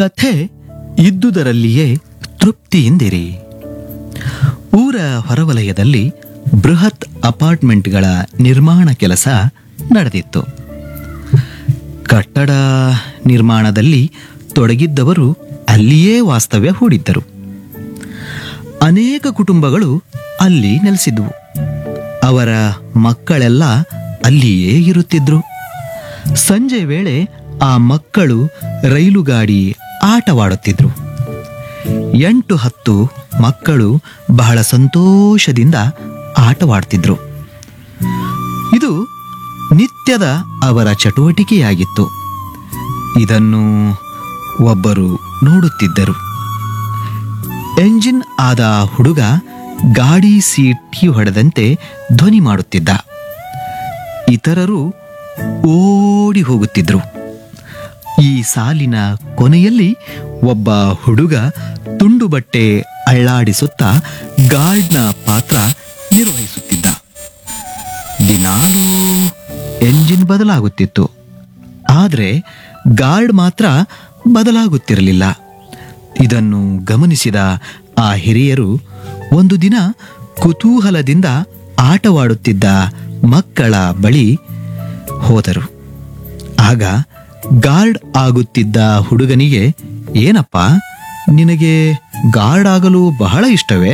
ಕಥೆ ಇದ್ದುದರಲ್ಲಿಯೇ ತೃಪ್ತಿಯಿಂದಿರಿ ಊರ ಹೊರವಲಯದಲ್ಲಿ ಬೃಹತ್ ಅಪಾರ್ಟ್ಮೆಂಟ್ಗಳ ನಿರ್ಮಾಣ ಕೆಲಸ ನಡೆದಿತ್ತು ಕಟ್ಟಡ ನಿರ್ಮಾಣದಲ್ಲಿ ತೊಡಗಿದ್ದವರು ಅಲ್ಲಿಯೇ ವಾಸ್ತವ್ಯ ಹೂಡಿದ್ದರು ಅನೇಕ ಕುಟುಂಬಗಳು ಅಲ್ಲಿ ನೆಲೆಸಿದ್ವು ಅವರ ಮಕ್ಕಳೆಲ್ಲ ಅಲ್ಲಿಯೇ ಇರುತ್ತಿದ್ರು ಸಂಜೆ ವೇಳೆ ಆ ಮಕ್ಕಳು ರೈಲುಗಾಡಿ ಆಟವಾಡುತ್ತಿದ್ರು ಎಂಟು ಹತ್ತು ಮಕ್ಕಳು ಬಹಳ ಸಂತೋಷದಿಂದ ಆಟವಾಡ್ತಿದ್ರು ಇದು ನಿತ್ಯದ ಅವರ ಚಟುವಟಿಕೆಯಾಗಿತ್ತು ಇದನ್ನು ಒಬ್ಬರು ನೋಡುತ್ತಿದ್ದರು ಎಂಜಿನ್ ಆದ ಹುಡುಗ ಗಾಡಿ ಸೀಟಿ ಹೊಡೆದಂತೆ ಧ್ವನಿ ಮಾಡುತ್ತಿದ್ದ ಇತರರು ಓಡಿ ಹೋಗುತ್ತಿದ್ರು ಈ ಸಾಲಿನ ಕೊನೆಯಲ್ಲಿ ಒಬ್ಬ ಹುಡುಗ ತುಂಡು ಬಟ್ಟೆ ಅಳ್ಳಾಡಿಸುತ್ತಾ ಗಾರ್ಡ್ನ ಪಾತ್ರ ನಿರ್ವಹಿಸುತ್ತಿದ್ದ ದಿನಾಲೂ ಎಂಜಿನ್ ಬದಲಾಗುತ್ತಿತ್ತು ಆದರೆ ಗಾರ್ಡ್ ಮಾತ್ರ ಬದಲಾಗುತ್ತಿರಲಿಲ್ಲ ಇದನ್ನು ಗಮನಿಸಿದ ಆ ಹಿರಿಯರು ಒಂದು ದಿನ ಕುತೂಹಲದಿಂದ ಆಟವಾಡುತ್ತಿದ್ದ ಮಕ್ಕಳ ಬಳಿ ಹೋದರು ಆಗ ಗಾರ್ಡ್ ಆಗುತ್ತಿದ್ದ ಹುಡುಗನಿಗೆ ಏನಪ್ಪ ನಿನಗೆ ಗಾರ್ಡ್ ಆಗಲು ಬಹಳ ಇಷ್ಟವೇ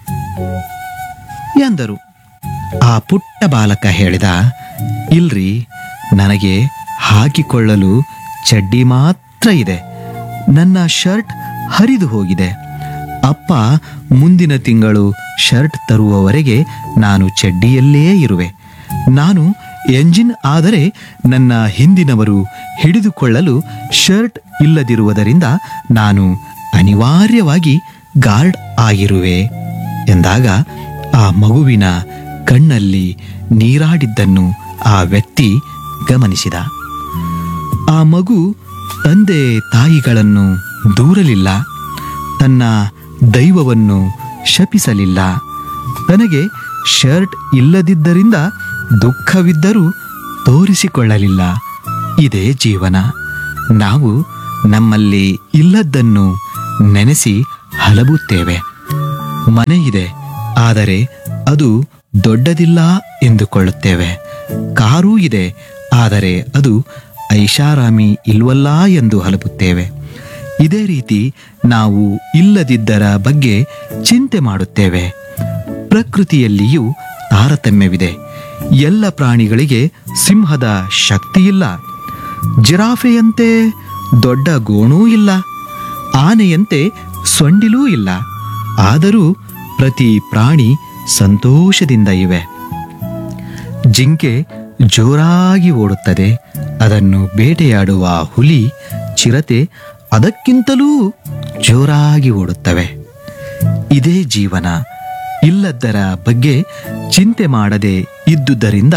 ಎಂದರು ಆ ಪುಟ್ಟ ಬಾಲಕ ಹೇಳಿದ ಇಲ್ರಿ ನನಗೆ ಹಾಕಿಕೊಳ್ಳಲು ಚಡ್ಡಿ ಮಾತ್ರ ಇದೆ ನನ್ನ ಶರ್ಟ್ ಹರಿದು ಹೋಗಿದೆ ಅಪ್ಪ ಮುಂದಿನ ತಿಂಗಳು ಶರ್ಟ್ ತರುವವರೆಗೆ ನಾನು ಚಡ್ಡಿಯಲ್ಲೇ ಇರುವೆ ನಾನು ಎಂಜಿನ್ ಆದರೆ ನನ್ನ ಹಿಂದಿನವರು ಹಿಡಿದುಕೊಳ್ಳಲು ಶರ್ಟ್ ಇಲ್ಲದಿರುವುದರಿಂದ ನಾನು ಅನಿವಾರ್ಯವಾಗಿ ಗಾರ್ಡ್ ಆಗಿರುವೆ ಎಂದಾಗ ಆ ಮಗುವಿನ ಕಣ್ಣಲ್ಲಿ ನೀರಾಡಿದ್ದನ್ನು ಆ ವ್ಯಕ್ತಿ ಗಮನಿಸಿದ ಆ ಮಗು ತಂದೆ ತಾಯಿಗಳನ್ನು ದೂರಲಿಲ್ಲ ತನ್ನ ದೈವವನ್ನು ಶಪಿಸಲಿಲ್ಲ ತನಗೆ ಶರ್ಟ್ ಇಲ್ಲದಿದ್ದರಿಂದ ದುಃಖವಿದ್ದರೂ ತೋರಿಸಿಕೊಳ್ಳಲಿಲ್ಲ ಇದೇ ಜೀವನ ನಾವು ನಮ್ಮಲ್ಲಿ ಇಲ್ಲದ್ದನ್ನು ನೆನೆಸಿ ಹಲಬುತ್ತೇವೆ ಮನೆ ಇದೆ ಆದರೆ ಅದು ದೊಡ್ಡದಿಲ್ಲ ಎಂದುಕೊಳ್ಳುತ್ತೇವೆ ಕಾರೂ ಇದೆ ಆದರೆ ಅದು ಐಷಾರಾಮಿ ಇಲ್ವಲ್ಲ ಎಂದು ಹಲಬುತ್ತೇವೆ ಇದೇ ರೀತಿ ನಾವು ಇಲ್ಲದಿದ್ದರ ಬಗ್ಗೆ ಚಿಂತೆ ಮಾಡುತ್ತೇವೆ ಪ್ರಕೃತಿಯಲ್ಲಿಯೂ ತಾರತಮ್ಯವಿದೆ ಎಲ್ಲ ಪ್ರಾಣಿಗಳಿಗೆ ಸಿಂಹದ ಶಕ್ತಿಯಿಲ್ಲ ಜಿರಾಫೆಯಂತೆ ದೊಡ್ಡ ಗೋಣೂ ಇಲ್ಲ ಆನೆಯಂತೆ ಸೊಂಡಿಲೂ ಇಲ್ಲ ಆದರೂ ಪ್ರತಿ ಪ್ರಾಣಿ ಸಂತೋಷದಿಂದ ಇವೆ ಜಿಂಕೆ ಜೋರಾಗಿ ಓಡುತ್ತದೆ ಅದನ್ನು ಬೇಟೆಯಾಡುವ ಹುಲಿ ಚಿರತೆ ಅದಕ್ಕಿಂತಲೂ ಜೋರಾಗಿ ಓಡುತ್ತವೆ ಇದೇ ಜೀವನ ಇಲ್ಲದ್ದರ ಬಗ್ಗೆ ಚಿಂತೆ ಮಾಡದೆ ಇದ್ದುದರಿಂದ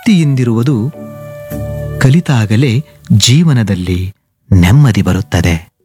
ತೃಪ್ತಿಯಿಂದಿರುವುದು ಕಲಿತಾಗಲೇ ಜೀವನದಲ್ಲಿ ನೆಮ್ಮದಿ ಬರುತ್ತದೆ